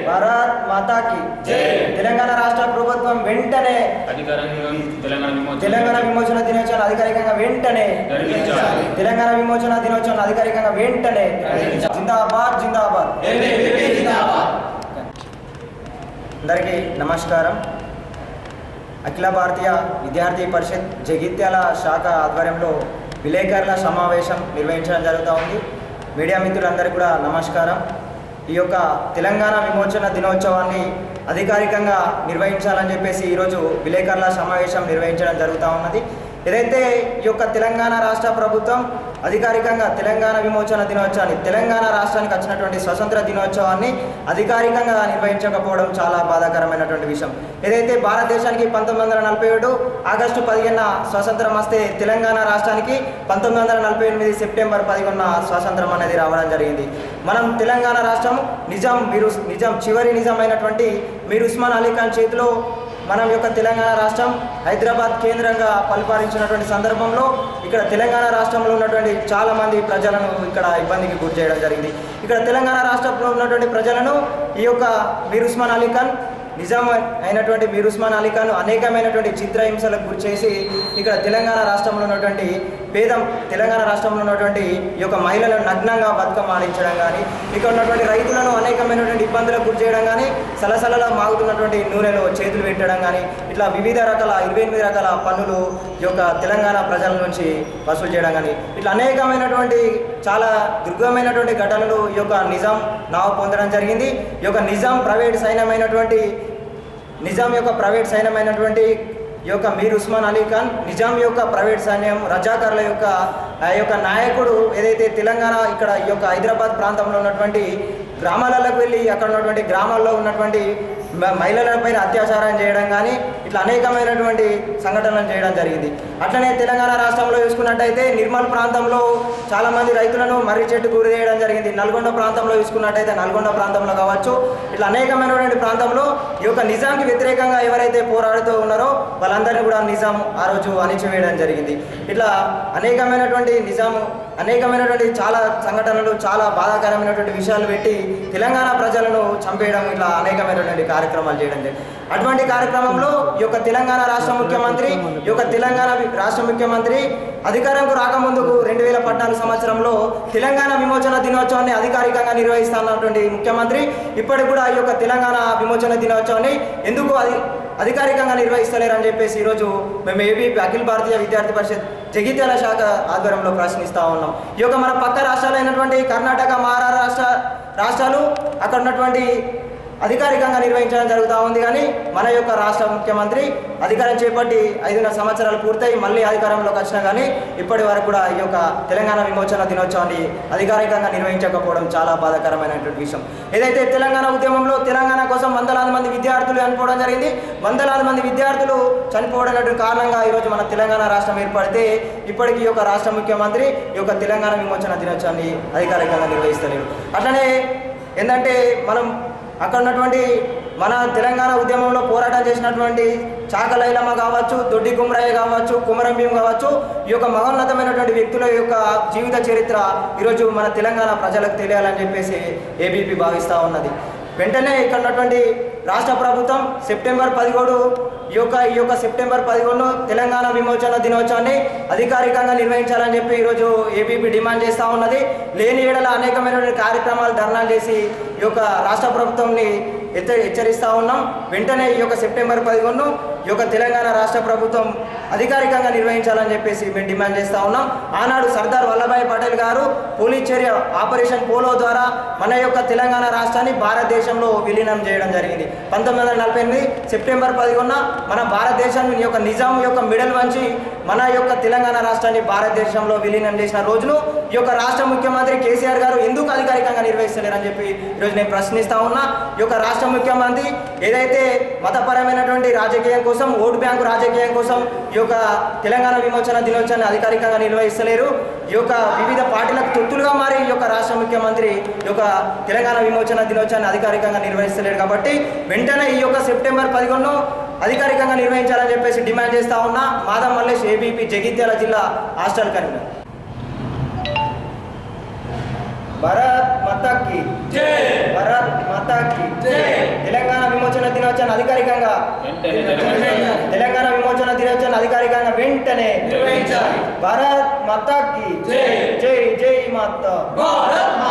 భారత్ మాతాకి జై. తెలంగాణ రాష్ట్ర ప్రభుత్వం వెంటనే అధికారంగా తెలంగాణ విమోచన తెలంగాణ విమోచన దినోత్సవం అధికారికంగా వెంటనే జరిగించాలి. తెలంగాణ విమోచన దినోత్సవం అధికారికంగా వెంటనే జిందాబాద్ జిందాబాద్ అందరికీ నమస్కారం అఖిల భారతీయ విద్యార్థి పరిషత్ జగిత్యాల శాఖ ఆధ్వర్యంలో విలేకరుల సమావేశం నిర్వహించడం జరుగుతూ ఉంది మీడియా మిత్రులందరికీ కూడా నమస్కారం ఈ యొక్క తెలంగాణ విమోచన దినోత్సవాన్ని అధికారికంగా నిర్వహించాలని చెప్పేసి ఈరోజు విలేకరుల సమావేశం నిర్వహించడం జరుగుతూ ఉన్నది ఏదైతే ఈ యొక్క తెలంగాణ రాష్ట్ర ప్రభుత్వం అధికారికంగా తెలంగాణ విమోచన దినోత్సవాన్ని తెలంగాణ రాష్ట్రానికి వచ్చినటువంటి స్వతంత్ర దినోత్సవాన్ని అధికారికంగా నిర్వహించకపోవడం చాలా బాధాకరమైనటువంటి విషయం ఏదైతే భారతదేశానికి పంతొమ్మిది వందల నలభై ఏడు ఆగస్టు పదిహేన స్వాతంత్రం వస్తే తెలంగాణ రాష్ట్రానికి పంతొమ్మిది వందల నలభై ఎనిమిది సెప్టెంబర్ పదిహేనున స్వాతంత్రం అనేది రావడం జరిగింది మనం తెలంగాణ రాష్ట్రం నిజాం మీరు నిజాం చివరి నిజామైనటువంటి మీర్ ఉస్మాన్ అలీ ఖాన్ చేతిలో మనం యొక్క తెలంగాణ రాష్ట్రం హైదరాబాద్ కేంద్రంగా పరిపాలించినటువంటి సందర్భంలో ఇక్కడ తెలంగాణ రాష్ట్రంలో ఉన్నటువంటి చాలా మంది ప్రజలను ఇక్కడ ఇబ్బందికి గురి చేయడం జరిగింది ఇక్కడ తెలంగాణ రాష్ట్రంలో ఉన్నటువంటి ప్రజలను ఈ యొక్క మీర్ ఉస్మాన్ అలీ ఖాన్ నిజాం అయినటువంటి మీర్ ఉస్మాన్ అలీ ఖాన్ అనేకమైనటువంటి చిత్రహింసలకు గురి చేసి ఇక్కడ తెలంగాణ రాష్ట్రంలో ఉన్నటువంటి పేదం తెలంగాణ రాష్ట్రంలో ఉన్నటువంటి ఈ యొక్క మహిళలను నగ్నంగా బతుకమ్మ ఆడించడం కానీ ఇక్కడ ఉన్నటువంటి రైతులను అనేకమైనటువంటి ఇబ్బందులకు గురి చేయడం కానీ సలసలలో మాగుతున్నటువంటి నూనెలో చేతులు పెట్టడం కానీ ఇట్లా వివిధ రకాల ఇరవై ఎనిమిది రకాల పన్నులు ఈ యొక్క తెలంగాణ ప్రజల నుంచి వసూలు చేయడం కానీ ఇట్లా అనేకమైనటువంటి చాలా దుర్గమైనటువంటి ఘటనలు ఈ యొక్క నిజాం నావ పొందడం జరిగింది ఈ యొక్క నిజాం ప్రైవేట్ సైన్యమైనటువంటి నిజాం యొక్క ప్రైవేట్ సైన్యమైనటువంటి ఈ యొక్క మీర్ ఉస్మాన్ అలీ ఖాన్ నిజాం యొక్క ప్రైవేట్ సైన్యం రజాకర్ల యొక్క ఆ యొక్క నాయకుడు ఏదైతే తెలంగాణ ఇక్కడ ఈ యొక్క హైదరాబాద్ ప్రాంతంలో ఉన్నటువంటి గ్రామాలకు వెళ్ళి అక్కడ ఉన్నటువంటి గ్రామాల్లో ఉన్నటువంటి మ- మహిళలపైన అత్యాచారం చేయడం కానీ ఇట్లా అనేకమైనటువంటి సంఘటనలు చేయడం జరిగింది అట్లనే తెలంగాణ రాష్ట్రంలో చూసుకున్నట్టయితే నిర్మల్ ప్రాంతంలో చాలామంది రైతులను మర్రి చెట్టు గురి చేయడం జరిగింది నల్గొండ ప్రాంతంలో చూసుకున్నట్టయితే నల్గొండ ప్రాంతంలో కావచ్చు ఇట్లా అనేకమైనటువంటి ప్రాంతంలో ఈ యొక్క నిజాంకి వ్యతిరేకంగా ఎవరైతే పోరాడుతూ ఉన్నారో వాళ్ళందరినీ కూడా నిజాం ఆ రోజు అణిచివేయడం జరిగింది ఇట్లా అనేకమైనటువంటి నిజాం అనేకమైనటువంటి చాలా సంఘటనలు చాలా బాధాకరమైనటువంటి విషయాలు పెట్టి తెలంగాణ ప్రజలను చంపేయడం ఇట్లా అనేకమైనటువంటి కార్యక్రమాలు చేయడం జరిగింది అటువంటి కార్యక్రమంలో ఈ యొక్క తెలంగాణ రాష్ట్ర ముఖ్యమంత్రి ఈ యొక్క తెలంగాణ వి- రాష్ట్ర ముఖ్యమంత్రి అధికారంకు రాకముందుకు రెండు వేల పద్నాలుగు సంవత్సరంలో తెలంగాణ విమోచన దినోత్సవాన్ని అధికారికంగా నిర్వహిస్తున్నటువంటి ముఖ్యమంత్రి ఇప్పటికి కూడా ఈ యొక్క తెలంగాణ విమోచన దినోత్సవాన్ని ఎందుకు అది అధికారికంగా నిర్వహిస్తలేరని చెప్పేసి ఈరోజు మేము ఏబీపీ అఖిల భారతీయ విద్యార్థి పరిషత్ జగిత్యాల శాఖ ఆధ్వర్యంలో ప్రశ్నిస్తూ ఉన్నాం ఈ యొక్క మన పక్క రాష్ట్రాలైనటువంటి కర్ణాటక మహారాష్ట్ర రాష్ట్రాలు అక్కడ ఉన్నటువంటి అధికారికంగా నిర్వహించడం జరుగుతూ ఉంది కానీ మన యొక్క రాష్ట్ర ముఖ్యమంత్రి అధికారం చేపట్టి ఐదున్నర సంవత్సరాలు పూర్తయి మళ్ళీ అధికారంలోకి వచ్చినా కానీ ఇప్పటి వరకు కూడా ఈ యొక్క తెలంగాణ విమోచన దినోత్సవాన్ని అధికారికంగా నిర్వహించకపోవడం చాలా బాధాకరమైనటువంటి విషయం ఏదైతే తెలంగాణ ఉద్యమంలో తెలంగాణ కోసం వందలాది మంది విద్యార్థులు చనిపోవడం జరిగింది వందలాది మంది విద్యార్థులు చనిపోవడం కారణంగా ఈరోజు మన తెలంగాణ రాష్ట్రం ఏర్పడితే ఇప్పటికీ ఈ యొక్క రాష్ట్ర ముఖ్యమంత్రి ఈ యొక్క తెలంగాణ విమోచన దినోత్సవాన్ని అధికారికంగా నిర్వహిస్తలేరు అట్లనే ఏంటంటే మనం అక్కడ ఉన్నటువంటి మన తెలంగాణ ఉద్యమంలో పోరాటం చేసినటువంటి చాకలైలమ్మ కావచ్చు దొడ్డి కుమరయ్య కావచ్చు కుమరం భీం కావచ్చు ఈ యొక్క మహోన్నతమైనటువంటి వ్యక్తుల యొక్క జీవిత చరిత్ర ఈరోజు మన తెలంగాణ ప్రజలకు తెలియాలని చెప్పేసి ఏబీపీ భావిస్తూ ఉన్నది వెంటనే ఇక్కడ ఉన్నటువంటి రాష్ట్ర ప్రభుత్వం సెప్టెంబర్ పదిహేడు ఈ యొక్క ఈ యొక్క సెప్టెంబర్ పదిహేడును తెలంగాణ విమోచన దినోత్సవాన్ని అధికారికంగా నిర్వహించాలని చెప్పి ఈరోజు ఏపీపీ డిమాండ్ చేస్తూ ఉన్నది లేని ఏడల అనేకమైనటువంటి కార్యక్రమాలు ధర్నాలు చేసి ఈ యొక్క రాష్ట్ర ప్రభుత్వంని హెచ్చ హెచ్చరిస్తూ ఉన్నాం వెంటనే ఈ యొక్క సెప్టెంబర్ పదిహేడును ఈ యొక్క తెలంగాణ రాష్ట్ర ప్రభుత్వం అధికారికంగా నిర్వహించాలని చెప్పేసి మేము డిమాండ్ చేస్తూ ఉన్నాం ఆనాడు సర్దార్ వల్లభాయ్ పటేల్ గారు పోలీస్ చర్య ఆపరేషన్ పోలో ద్వారా మన యొక్క తెలంగాణ రాష్ట్రాన్ని భారతదేశంలో విలీనం చేయడం జరిగింది పంతొమ్మిది వందల నలభై ఎనిమిది సెప్టెంబర్ పదిహేనున మన భారతదేశం యొక్క నిజాం యొక్క మిడల్ వంచి మన యొక్క తెలంగాణ రాష్ట్రాన్ని భారతదేశంలో విలీనం చేసిన రోజును ఈ యొక్క రాష్ట్ర ముఖ్యమంత్రి కేసీఆర్ గారు ఎందుకు అధికారికంగా నిర్వహిస్తలేరని చెప్పి ఈరోజు నేను ప్రశ్నిస్తా ఉన్నా ఈ యొక్క రాష్ట్ర ముఖ్యమంత్రి ఏదైతే మతపరమైనటువంటి రాజకీయం కోసం ఓటు బ్యాంకు రాజకీయం కోసం ఈ యొక్క తెలంగాణ విమోచన దినోత్సవాన్ని అధికారికంగా నిర్వహిస్తలేరు ఈ యొక్క వివిధ పార్టీలకు తొత్తులుగా మారి ఈ యొక్క రాష్ట్ర ముఖ్యమంత్రి ఈ యొక్క తెలంగాణ విమోచన దినోత్సవాన్ని అధికారికంగా నిర్వహిస్తలేరు కాబట్టి వెంటనే ఈ యొక్క సెప్టెంబర్ పదిహేను అధికారికంగా నిర్వహించాలని చెప్పేసి డిమాండ్ చేస్తా ఉన్నా మాధవ్ మల్లేష్ ఏబీపీ జగిత్యాల జిల్లా హాస్టల్ కన్వీనర్ భారత్ మాతాకి జై భారత్ మాతాకి జై అధికారికంగా వెంటనే నిర్వహించాలి. తెలంగాణ విమోచన దినోత్సవం అధికారికంగా వెంటనే నిర్వహించాలి. భారత్ మాతాకి జై. జై జై మాతా భారత్